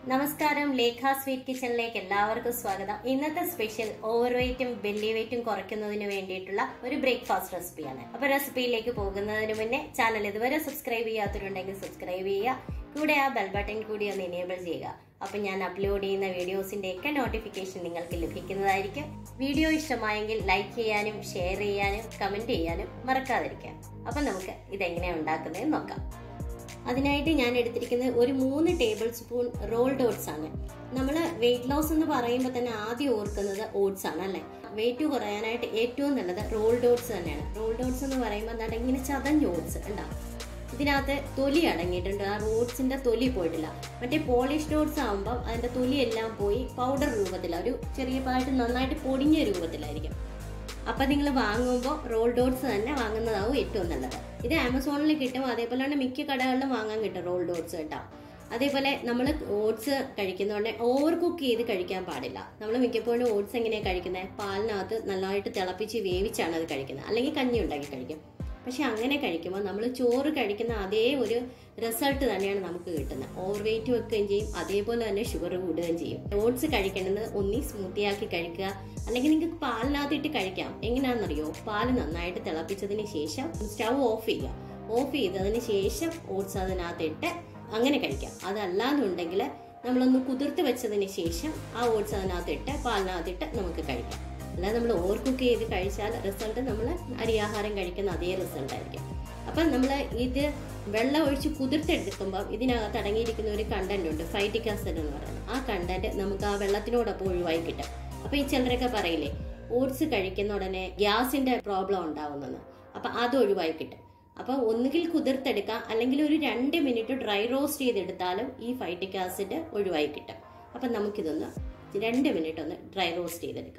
നമസ്കാരം ലേഖ സ്വീറ്റ് കിച്ചണിലേക്ക് എല്ലാവർക്കും സ്വാഗതം ഇന്നത്തെ സ്പെഷ്യൽ ഓവർ വെയിറ്റും ബെല്ലി വെയിറ്റും കുറയ്ക്കുന്നതിന് വേണ്ടിയിട്ടുള്ള ഒരു ബ്രേക്ക്ഫാസ്റ്റ് റെസിപ്പിയാണ് അപ്പൊ റെസിപ്പിയിലേക്ക് പോകുന്നതിന് മുന്നേ ചാനൽ ഇതുവരെ സബ്സ്ക്രൈബ് ചെയ്യാത്തവരുണ്ടെങ്കിൽ സബ്സ്ക്രൈബ് ചെയ്യുക കൂടെ ആ ബെൽ ബട്ടൺ കൂടി ഒന്ന് എനേബിൾ ചെയ്യുക അപ്പൊ ഞാൻ അപ്ലോഡ് ചെയ്യുന്ന വീഡിയോസിന്റെ ഒക്കെ നോട്ടിഫിക്കേഷൻ നിങ്ങൾക്ക് ലഭിക്കുന്നതായിരിക്കും വീഡിയോ ഇഷ്ടമായെങ്കിൽ ലൈക്ക് ചെയ്യാനും ഷെയർ ചെയ്യാനും കമന്റ് ചെയ്യാനും മറക്കാതിരിക്കാം അപ്പൊ നമുക്ക് ഇതെങ്ങനെയാണ് ഉണ്ടാക്കുന്നതെന്ന് നോക്കാം അതിനായിട്ട് ഞാൻ എടുത്തിരിക്കുന്നത് ഒരു മൂന്ന് ടേബിൾ സ്പൂൺ റോൾഡ് ഓട്സ് ആണ് നമ്മൾ വെയിറ്റ് ലോസ് എന്ന് പറയുമ്പോൾ തന്നെ ആദ്യം ഓർക്കുന്നത് ഓട്സ് ആണ് അല്ലേ വെയിറ്റ് കുറയാനായിട്ട് ഏറ്റവും നല്ലത് റോൾഡ് ഓട്സ് തന്നെയാണ് റോൾഡ് ഓട്സ് എന്ന് പറയുമ്പോൾ എന്താണ് ഇങ്ങനെ ചതഞ്ഞ ഓട്സ് ഉണ്ടാവും ഇതിനകത്ത് തൊലി അടങ്ങിയിട്ടുണ്ട് ആ റോഡ്സിന്റെ തൊലി പോയിട്ടില്ല മറ്റേ പോളിഷ്ഡ് ഓട്സ് ആകുമ്പോൾ അതിന്റെ തൊലി എല്ലാം പോയി പൗഡർ രൂപത്തിലാണ് ഒരു ചെറിയ പാട്ട് നന്നായിട്ട് പൊടിഞ്ഞ രൂപത്തിലായിരിക്കും അപ്പൊ നിങ്ങൾ വാങ്ങുമ്പോൾ റോൾ ഡോട്ട്സ് തന്നെ വാങ്ങുന്നതാവും ഏറ്റവും നല്ലത് ഇത് ആമസോണിൽ കിട്ടും അതേപോലെ തന്നെ മിക്ക കടകളിലും വാങ്ങാൻ കിട്ടും റോൾ ഡോട്ട്സ് കേട്ടോ അതേപോലെ നമ്മൾ ഓട്സ് കഴിക്കുന്നതുകൊണ്ട് ഓവർ കുക്ക് ചെയ്ത് കഴിക്കാൻ പാടില്ല നമ്മൾ മിക്കപ്പോഴും ഓട്സ് എങ്ങനെയാണ് കഴിക്കുന്നത് പാലിനകത്ത് നല്ലതായിട്ട് തിളപ്പിച്ച് വേവിച്ചാണ് അത് കഴിക്കുന്നത് അല്ലെങ്കിൽ കഞ്ഞി ഉണ്ടാക്കി കഴിക്കും പക്ഷെ അങ്ങനെ കഴിക്കുമ്പോൾ നമ്മൾ ചോറ് കഴിക്കുന്ന അതേ ഒരു റിസൾട്ട് തന്നെയാണ് നമുക്ക് കിട്ടുന്നത് ഓവർ വെയിറ്റ് വെക്കുകയും ചെയ്യും അതേപോലെ തന്നെ ഷുഗർ കൂടുകയും ചെയ്യും ഓട്സ് കഴിക്കുന്നത് ഒന്നി സ്മൂത്തിയാക്കി കഴിക്കുക അല്ലെങ്കിൽ നിങ്ങൾക്ക് പാലിനകത്തിട്ട് കഴിക്കാം എങ്ങനെയാണെന്നറിയോ പാല് നന്നായിട്ട് തിളപ്പിച്ചതിന് ശേഷം സ്റ്റൗ ഓഫ് ചെയ്യുക ഓഫ് ചെയ്തതിന് ശേഷം ഓട്സ് അതിനകത്തിട്ട് അങ്ങനെ കഴിക്കാം അതല്ലാന്നുണ്ടെങ്കിൽ നമ്മളൊന്ന് കുതിർത്ത് വെച്ചതിന് ശേഷം ആ ഓട്സ് അതിനകത്തിട്ട് പാലിനകത്തിട്ട് നമുക്ക് കഴിക്കാം അല്ലാതെ നമ്മൾ ഓവർ കുക്ക് ചെയ്ത് കഴിച്ചാൽ റിസൾട്ട് നമ്മൾ അരിയാഹാരം കഴിക്കുന്ന അതേ റിസൾട്ട് ആയിരിക്കും അപ്പം നമ്മൾ ഇത് വെള്ളം ഒഴിച്ച് കുതിർത്തെടുക്കുമ്പോൾ ഇതിനകത്ത് അടങ്ങിയിരിക്കുന്ന ഒരു കണ്ടന്റ് ഉണ്ട് ഫൈറ്റിക് ആസിഡ് എന്ന് പറയുന്നത് ആ കണ്ടന്റ് നമുക്ക് ആ വെള്ളത്തിനോടൊപ്പം ഒഴിവായി കിട്ടും അപ്പൊ ഈ ചിലരൊക്കെ പറയില്ലേ ഓട്സ് കഴിക്കുന്ന ഉടനെ ഗ്യാസിന്റെ പ്രോബ്ലം ഉണ്ടാവുന്നെന്ന് അപ്പൊ അത് ഒഴിവായി കിട്ടും അപ്പൊ ഒന്നുകിൽ കുതിർത്തെടുക്കാം അല്ലെങ്കിൽ ഒരു രണ്ട് മിനിറ്റ് ഡ്രൈ റോസ്റ്റ് ചെയ്തെടുത്താലും ഈ ഫൈറ്റിക് ആസിഡ് ഒഴിവായി കിട്ടും അപ്പൊ നമുക്കിതൊന്ന് രണ്ട് മിനിറ്റ് ഒന്ന് ഡ്രൈ റോസ്റ്റ് ചെയ്തെടുക്കാം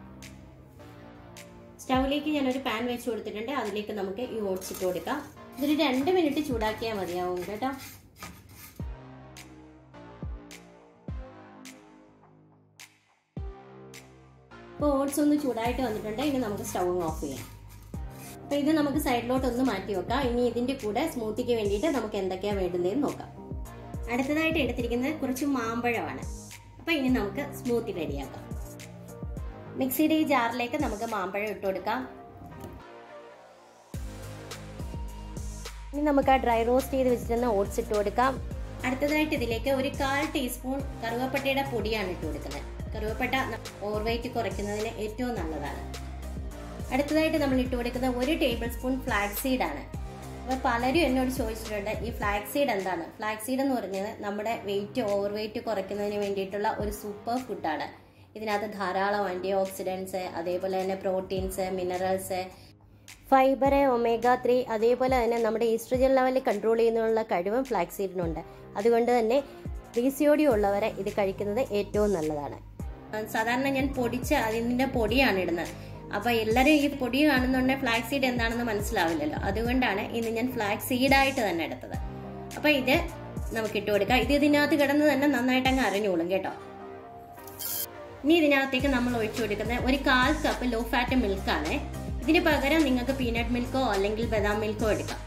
സ്റ്റൗവിലേക്ക് ഞാനൊരു പാൻ വെച്ച് കൊടുത്തിട്ടുണ്ട് അതിലേക്ക് നമുക്ക് ഈ ഓട്സ് ഇട്ട് കൊടുക്കാം ഇതൊരു രണ്ട് മിനിറ്റ് ചൂടാക്കിയാൽ മതിയാവും കേട്ടോ ഇപ്പോൾ ഓട്സ് ഒന്ന് ചൂടായിട്ട് വന്നിട്ടുണ്ട് ഇനി നമുക്ക് സ്റ്റൗ ഓഫ് ചെയ്യാം അപ്പോൾ ഇത് നമുക്ക് സൈഡിലോട്ട് ഒന്ന് മാറ്റി വെക്കാം ഇനി ഇതിന്റെ കൂടെ സ്മൂത്തിക്ക് വേണ്ടിയിട്ട് നമുക്ക് എന്തൊക്കെയാണ് വേണ്ടുന്നതെന്ന് നോക്കാം അടുത്തതായിട്ട് എടുത്തിരിക്കുന്നത് കുറച്ച് മാമ്പഴമാണ് അപ്പോൾ ഇനി നമുക്ക് സ്മൂത്തി റെഡിയാക്കാം മിക്സിയുടെ ഈ ജാറിലേക്ക് നമുക്ക് മാമ്പഴം ഇട്ട് കൊടുക്കാം ഇനി നമുക്ക് ആ ഡ്രൈ റോസ്റ്റ് ചെയ്ത് വെച്ചിരുന്ന ഓട്സ് ഇട്ട് കൊടുക്കാം അടുത്തതായിട്ട് ഇതിലേക്ക് ഒരു കാൽ ടീസ്പൂൺ കറുവപ്പട്ടയുടെ പൊടിയാണ് ഇട്ട് കൊടുക്കുന്നത് കറുവപ്പട്ട ഓവർ വെയിറ്റ് കുറയ്ക്കുന്നതിന് ഏറ്റവും നല്ലതാണ് അടുത്തതായിട്ട് നമ്മൾ ഇട്ട് കൊടുക്കുന്ന ഒരു ടേബിൾ സ്പൂൺ ഫ്ലാക്സ് സീഡാണ് അപ്പോൾ പലരും എന്നോട് ചോദിച്ചിട്ടുണ്ട് ഈ ഫ്ലാക്സ് സീഡ് എന്താണ് ഫ്ലാക്സ് സീഡ് എന്ന് പറഞ്ഞത് നമ്മുടെ വെയിറ്റ് ഓവർ വെയിറ്റ് കുറയ്ക്കുന്നതിന് വേണ്ടിയിട്ടുള്ള ഒരു സൂപ്പർ ഫുഡാണ് ഇതിനകത്ത് ധാരാളം ആൻറ്റി ഓക്സിഡൻസ് അതേപോലെ തന്നെ proteins minerals fibre omega three അതേപോലെ തന്നെ നമ്മുടെ ഈസ്ട്രജൻ ലെവൽ കൺട്രോൾ ചെയ്യുന്നതിനുള്ള കഴിവും ഫ്ലാക്സീഡിനുണ്ട് അതുകൊണ്ട് തന്നെ പി സി ഒ ഡി ഉള്ളവരെ ഇത് കഴിക്കുന്നത് ഏറ്റവും നല്ലതാണ് സാധാരണ ഞാൻ പൊടിച്ച അതിൻ്റെ പൊടിയാണ് ഇടുന്നത് അപ്പൊ എല്ലാവരും ഈ പൊടി കാണുന്നുണ്ടെങ്കിൽ ഫ്ലാക്സ് സീഡ് എന്താണെന്ന് മനസ്സിലാവില്ലല്ലോ അതുകൊണ്ടാണ് ഇന്ന് ഞാൻ ഫ്ലാക്സ് സീഡായിട്ട് തന്നെ എടുത്തത് അപ്പൊ ഇത് നമുക്ക് ഇട്ട് കൊടുക്കാം ഇത് ഇതിനകത്ത് കിടന്ന് തന്നെ നന്നായിട്ട് അങ്ങ് അറിഞ്ഞോളും കേട്ടോ ഇനി ഇതിനകത്തേക്ക് നമ്മൾ ഒഴിച്ചു കൊടുക്കുന്നത് ഒരു കാൽ കപ്പ് ലോ ഫാറ്റ് മിൽക്കാണ് ഇതിന് പകരം നിങ്ങൾക്ക് പീനട്ട് മിൽക്കോ അല്ലെങ്കിൽ ബദാം മിൽക്കോ എടുക്കാം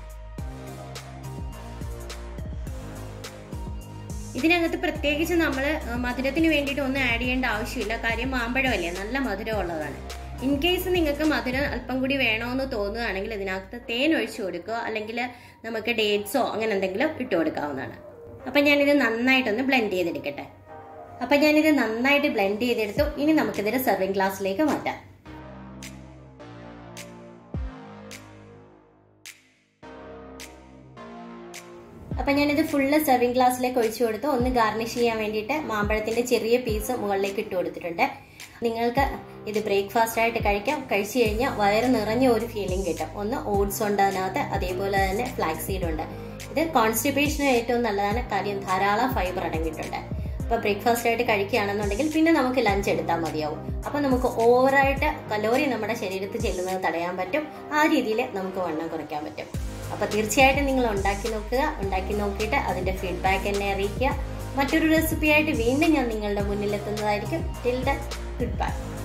ഇതിനകത്ത് പ്രത്യേകിച്ച് നമ്മൾ മധുരത്തിന് വേണ്ടിയിട്ട് ഒന്നും ആഡ് ചെയ്യേണ്ട ആവശ്യമില്ല കാര്യം മാമ്പഴമല്ലേ നല്ല മധുരമുള്ളതാണ് ഇൻ കേസ് നിങ്ങൾക്ക് മധുരം അല്പം കൂടി വേണമെന്ന് തോന്നുകയാണെങ്കിൽ ഇതിനകത്ത് തേൻ ഒഴിച്ചു കൊടുക്കുക അല്ലെങ്കിൽ നമുക്ക് ഡേറ്റ്സോ അങ്ങനെ എന്തെങ്കിലും ഇട്ട് കൊടുക്കാവുന്നതാണ് അപ്പം ഞാനിത് നന്നായിട്ടൊന്ന് ബ്ലെൻഡ് ചെയ്തെടുക്കട്ടെ അപ്പം ഞാനിത് നന്നായിട്ട് ബ്ലെൻഡ് ചെയ്തെടുത്തു ഇനി നമുക്കിതൊരു സെർവിങ് ഗ്ലാസ്സിലേക്ക് മാറ്റാം അപ്പം ഞാനിത് ഫുള്ള് സെർവിങ് ഗ്ലാസ്സിലേക്ക് ഒഴിച്ചു കൊടുത്തു ഒന്ന് ഗാർണിഷ് ചെയ്യാൻ വേണ്ടിയിട്ട് മാമ്പഴത്തിന്റെ ചെറിയ പീസ് മുകളിലേക്ക് ഇട്ട് കൊടുത്തിട്ടുണ്ട് നിങ്ങൾക്ക് ഇത് ബ്രേക്ക്ഫാസ്റ്റ് ആയിട്ട് കഴിക്കാം കഴിച്ചു കഴിഞ്ഞാൽ വയറ് നിറഞ്ഞ ഒരു ഫീലിംഗ് കിട്ടും ഒന്ന് ഓട്സ് ഉണ്ട് അതിനകത്ത് അതേപോലെ തന്നെ ഫ്ലാക്സ് സീഡ് ഉണ്ട് ഇത് കോൺസ്റ്റിപ്പേഷന് ഏറ്റവും നല്ലതാണ് കാര്യം ധാരാളം ഫൈബർ അടങ്ങിയിട്ടുണ്ട് അപ്പൊ ബ്രേക്ക്ഫാസ്റ്റ് ആയിട്ട് കഴിക്കുകയാണെന്നുണ്ടെങ്കിൽ പിന്നെ നമുക്ക് ലഞ്ച് എടുത്താൽ മതിയാവും അപ്പൊ നമുക്ക് ഓവറായിട്ട് കലോറി നമ്മുടെ ശരീരത്തിൽ ചെല്ലുന്നത് തടയാൻ പറ്റും ആ രീതിയിൽ നമുക്ക് വണ്ണം കുറയ്ക്കാൻ പറ്റും അപ്പൊ തീർച്ചയായിട്ടും നിങ്ങൾ ഉണ്ടാക്കി നോക്കുക ഉണ്ടാക്കി നോക്കിയിട്ട് അതിന്റെ ഫീഡ്ബാക്ക് എന്നെ അറിയിക്കുക മറ്റൊരു റെസിപ്പി ആയിട്ട് വീണ്ടും ഞാൻ നിങ്ങളുടെ മുന്നിൽ എത്തുന്നതായിരിക്കും ടിൽ ദ ഗുഡ് ബൈ